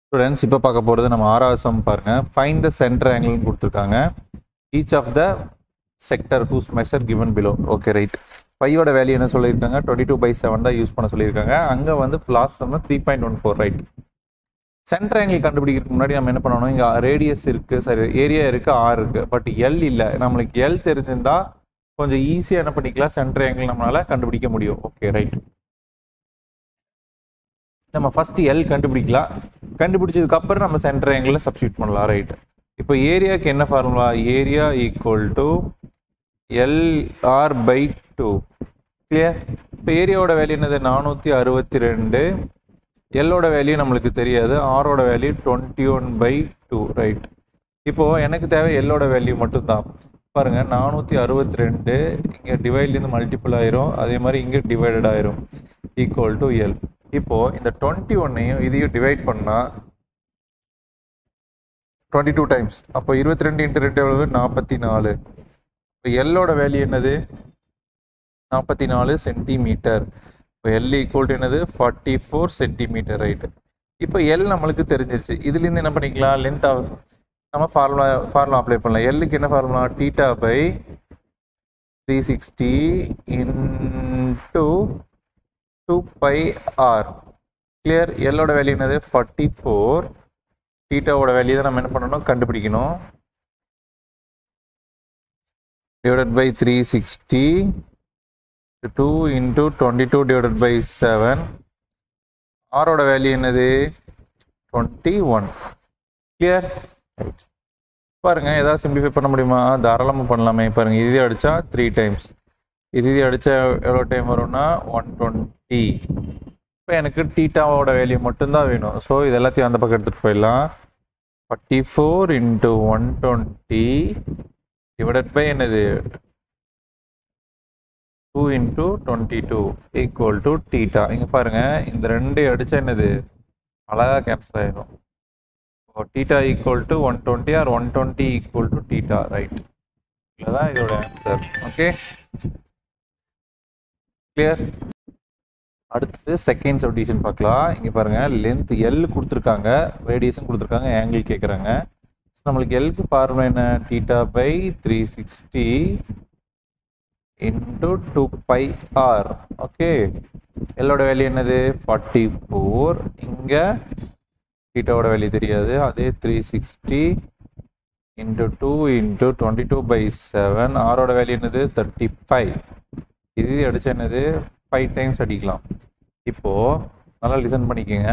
students இப்போ பார்க்க போகிறது நம்ம ஆறாவது சம் பாருங்க ஃபைன் த சென்டர் ஆங்கிள்னு கொடுத்துருக்காங்க each of the sector whose measure given below okay right ஃபைவோட வேல்யூ என்ன சொல்லியிருக்காங்க டுவெண்ட்டி டூ பை செவன் தான் யூஸ் பண்ண சொல்லியிருக்காங்க அங்கே வந்து லாஸ்ட் சம்னா three point one four right center angle கண்டுபிடிக்கிறதுக்கு முன்னாடி நம்ம என்ன பண்ணணும் இங்கே ரேடியஸ் இருக்குது சரி ஏரியா இருக்குது ஆர் இருக்குது பட் எல் இல்லை நம்மளுக்கு எல் தெரிஞ்சிருந்தா கொஞ்சம் ஈஸியாக என்ன பண்ணிக்கலாம் சென்டர் ஆங்கிள் நம்மளால கண்டுபிடிக்க முடியும் ஓகே ரைட் நம்ம ஃபர்ஸ்ட் எல் கண்டுபிடிக்கலாம் கண்டுபிடிச்சதுக்கு அப்புறம் நம்ம சென்டர் ஆங்கிளில் சப்ஸ்டியூட் பண்ணலாம் ரைட் இப்போ ஏரியாவுக்கு என்ன formula area equal to L R by two clear இப்போ ஏரியாவோட வேல்யூ என்னது நானூற்றி அறுபத்தி ரெண்டு எல்லோட வேல்யூ நம்மளுக்கு தெரியாது ஆரோட value twenty one by two right இப்போது எனக்கு தேவை எல்லோட வேல்யூ மட்டும்தான் பாருங்கள் நானூற்றி அறுபத்தி ரெண்டு இங்கே டிவைட்லேருந்து மல்டிபிள் ஆயிரும் அதே மாதிரி இங்கே டிவைடட் ஆயிரும் ஈக்குவல் டு எல் இப்போது இந்த டுவெண்ட்டி ஒன்னையும் இதையும் டிவைட் பண்ணால் டுவெண்ட்டி டூ டைம்ஸ் அப்போ இருபத்தி ரெண்டு இன்ட்டு ரெண்டு எவ்வளவு நாற்பத்தி நாலு இப்போ எல்லோட வேல்யூ என்னது நாற்பத்தி நாலு சென்டிமீட்டர் இப்போ எல் ஈக்குவல் டு என்னது ஃபார்ட்டி ஃபோர் சென்டிமீட்டர் ரைட்டு இப்போ எல் நம்மளுக்கு தெரிஞ்சிருச்சு இதுலேருந்து என்ன பண்ணிக்கலாம் லென்த் நம்ம ஃபார்முலா ஃபார்முலா அப்ளை பண்ணலாம் எல்லுக்கு என்ன formula theta by three sixty into two pi R clear எல்லோட வேல்யூ என்னது ஃபார்ட்டி ஃபோர் தீட்டாவோட வேல்யூ தான் நம்ம என்ன பண்ணணும் கண்டுபிடிக்கணும் divided by three sixty two into twenty two divided by seven ஆரோட வேல்யூ என்னது டுவெண்ட்டி ஒன் கிளியர் பாருங்க ஏதாவது சிம்பிளிஃபை பண்ண முடியுமா தாராளமாக பண்ணலாமே பாருங்க இது அடித்தா த்ரீ டைம்ஸ் இது இது அடித்தா எவ்வளோ டைம் வரும்னா ஒன் டுவெண்ட்டி இப்போ எனக்கு டீட்டாவோட வேல்யூ மட்டும்தான் வேணும் ஸோ இது எல்லாத்தையும் அந்த பக்கம் எடுத்துகிட்டு போயிடலாம் forty four into one twenty divided by என்னது two into twenty two equal to theta இங்கே பாருங்கள் இந்த ரெண்டு அடித்தா என்னது அழகாக கேன்சல் ஆயிடும் theta equal to one twenty R one twenty equal to theta right இல்லை தான் இதோட ஆன்சர் ஓகே கிளியர் அடுத்தது செகண்ட் சப்டிஷன் பார்க்கலாம் இங்கே பாருங்கள் லென்த் எல் கொடுத்துருக்காங்க ரேடியேஷன் கொடுத்துருக்காங்க ஆங்கிள் கேட்குறாங்க நம்மளுக்கு எல்க்கு ஃபார்முலா என்ன theta by three sixty into two pi R okay எல்லோட வேல்யூ என்னது ஃபார்ட்டி ஃபோர் இங்கே டீட்டாவோட வேல்யூ தெரியாது அதே three sixty into two into twenty two by seven ஆரோட வேல்யூ என்னது தேர்ட்டி ஃபைவ் இது அடிச்சா என்னது ஃபைவ் டைம்ஸ் அடிக்கலாம் இப்போது நல்லா லிசன் பண்ணிக்கோங்க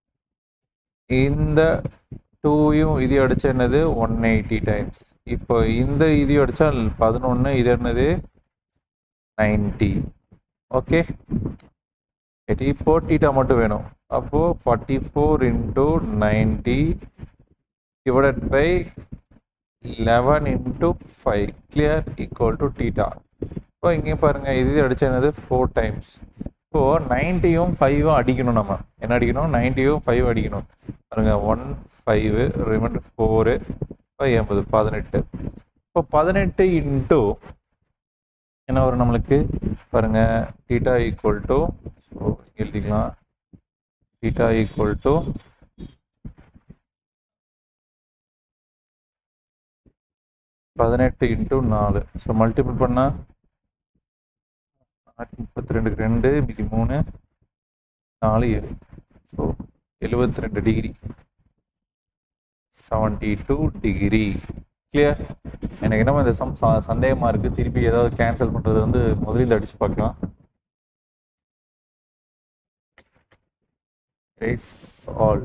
இந்த டூயும் இது அடிச்சா என்னது ஒன் எயிட்டி டைம்ஸ் இப்போ இந்த இது அடித்தா பதினொன்று இது என்னது நைன்டி ஓகே இப்போ டீட்டா மட்டும் வேணும் அப்போது forty four into ninety divided by eleven into five clear equal to theta இப்போ இங்கேயும் பாருங்கள் இது அடிச்சா என்னது ஃபோர் டைம்ஸ் இப்போது நைன்ட்டியும் ஃபைவும் அடிக்கணும் நம்ம என்ன அடிக்கணும் நைன்ட்டியும் ஃபைவ் அடிக்கணும் பாருங்கள் one five remainder four five எண்பது பதினெட்டு இப்போ பதினெட்டு இன்ட்டு என்ன வரும் நம்மளுக்கு பாருங்கள் டீட்டா ஈக்குவல் டு ஸோ எழுதிக்கலாம் டீட்டா ஈக்குவல் டு பதினெட்டு இன்ட்டு நாலு ஸோ மல்டிபிள் பண்ணால் முப்பத்தி ரெண்டுக்கு ரெண்டு மீதி மூணு நாலு ஏழு ஸோ எழுபத்தி ரெண்டு degree seventy two degree clear எனக்கு என்னமோ இந்த சம் சந்தேகமாக இருக்குது திருப்பி ஏதாவது கேன்சல் பண்ணுறது வந்து முதலில் அடித்து பார்க்கலாம் ஆல்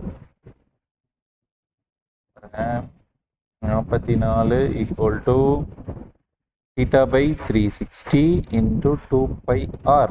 நாற்பத்தி நாலு equal to theta by 360 into 2 pi r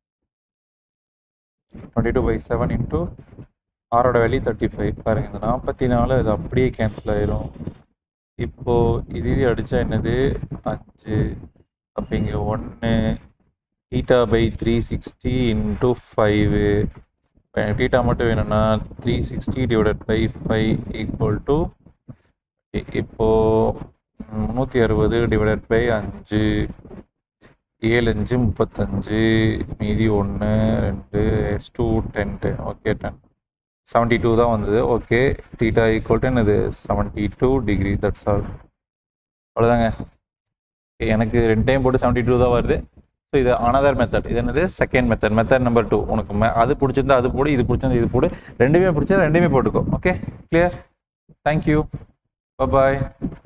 22 by 7 into r ஓட வேல்யூ தேர்ட்டி ஃபைவ் பாருங்க இந்த நாற்பத்தி நாலு அது அப்படியே கேன்சல் ஆயிரும் இப்போ இது இது அடித்தா என்னது அஞ்சு அப்போ இங்கே ஒன்று theta by three sixty into five எனக்கு டீட்டா மட்டும் வேணும்னா three sixty divided by five equal to இப்போது முந்நூற்றி அறுபது டிவைடட் பை அஞ்சு ஏழு அஞ்சு முப்பத்தஞ்சு மீதி ஒன்று ரெண்டு எஸ் two ten okay ten seventy two தான் வந்தது ஓகே டீட்டா ஈக்குவல் டு என்னது seventy two degree that's all அவ்வளோதாங்க எனக்கு ரெண்டு டைம் போட்டு செவன்ட்டி டூ தான் வருது ஸோ இது அனதர் மெத்தட் இது என்னது second method method number two உனக்கு me- அது பிடிச்சிருந்தா அது போடு இது பிடிச்சிருந்தா இது போடு ரெண்டுமே பிடிச்சா ரெண்டுமே போட்டுக்கோ ஓகே கிளியர் தேங்க்யூ பாய்